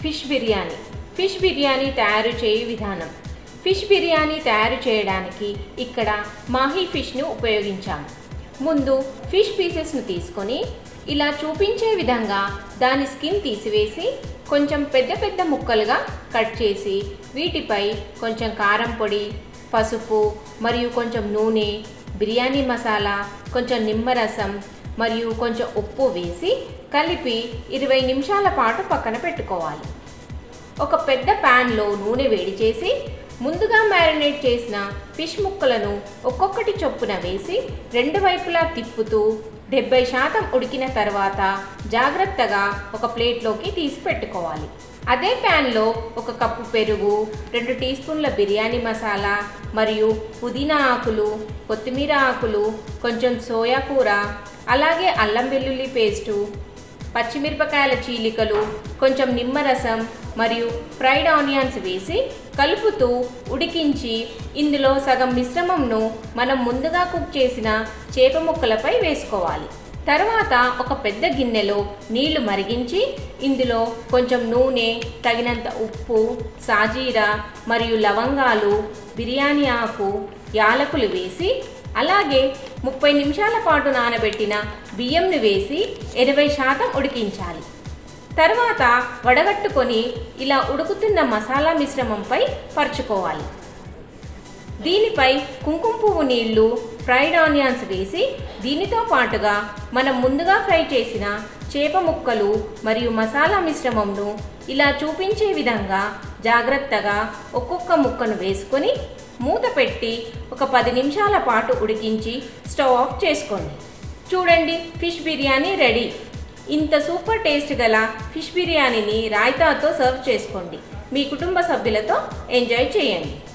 fish biryani fish biryani తయారు చేయు విధానం ఫిష్ బిర్యానీ తయారు చేయడానికి ఇక్కడ మాహీ ఫిష్ను ఉపయోగించాము ముందు ఫిష్ పీసెస్ను తీసుకొని ఇలా చూపించే విధంగా దాని స్కిన్ తీసివేసి కొంచెం పెద్ద పెద్ద ముక్కలుగా కట్ చేసి వీటిపై కొంచెం కారం పొడి పసుపు మరియు కొంచెం నూనె బిర్యానీ మసాలా కొంచెం నిమ్మరసం మరియు కొంచెం ఉప్పు వేసి కలిపి ఇరవై నిమిషాల పాటు పక్కన పెట్టుకోవాలి ఒక పెద్ద ప్యాన్లో నూనె వేడి చేసి ముందుగా మ్యారినేట్ చేసిన ఫిష్ ముక్కలను ఒక్కొక్కటి చొప్పున వేసి రెండు వైపులా తిప్పుతూ డెబ్బై శాతం ఉడికిన తర్వాత జాగ్రత్తగా ఒక ప్లేట్లోకి తీసి పెట్టుకోవాలి అదే ప్యాన్లో ఒక కప్పు పెరుగు రెండు టీ స్పూన్ల బిర్యానీ మసాలా మరియు పుదీనా ఆకులు కొత్తిమీర ఆకులు కొంచెం సోయా కూర అలాగే అల్లం వెల్లుల్లి పేస్టు పచ్చిమిరపకాయల చీలికలు కొంచెం నిమ్మరసం మరియు ఫ్రైడ్ ఆనియన్స్ వేసి కలుపుతూ ఉడికించి ఇందులో సగం మిశ్రమంను మనం ముందుగా కుక్ చేసిన చేప ముక్కలపై వేసుకోవాలి తర్వాత ఒక పెద్ద గిన్నెలో నీళ్లు మరిగించి ఇందులో కొంచెం నూనె తగినంత ఉప్పు సాజీరా మరియు లవంగాలు బిర్యానీ ఆకు యాలకులు వేసి అలాగే ముప్పై నిమిషాల పాటు నానబెట్టిన బియ్యంను వేసి ఎనభై శాతం ఉడికించాలి తర్వాత వడగట్టుకొని ఇలా ఉడుకుతున్న మసాలా మిశ్రమంపై పరుచుకోవాలి దీనిపై కుంకుమ పువ్వు నీళ్లు ఫ్రైడ్ ఆనియన్స్ వేసి దీనితో పాటుగా మనం ముందుగా ఫ్రై చేసిన చేప ముక్కలు మరియు మసాలా మిశ్రమంను ఇలా చూపించే విధంగా జాగ్రత్తగా ఒక్కొక్క ముక్కను వేసుకొని మూత పెట్టి ఒక పది నిమిషాల పాటు ఉడికించి స్టవ్ ఆఫ్ చేసుకోండి చూడండి ఫిష్ బిర్యానీ రెడీ ఇంత సూపర్ టేస్ట్ గల ఫిష్ బిర్యానీని రాయితాతో సర్వ్ చేసుకోండి మీ కుటుంబ సభ్యులతో ఎంజాయ్ చేయండి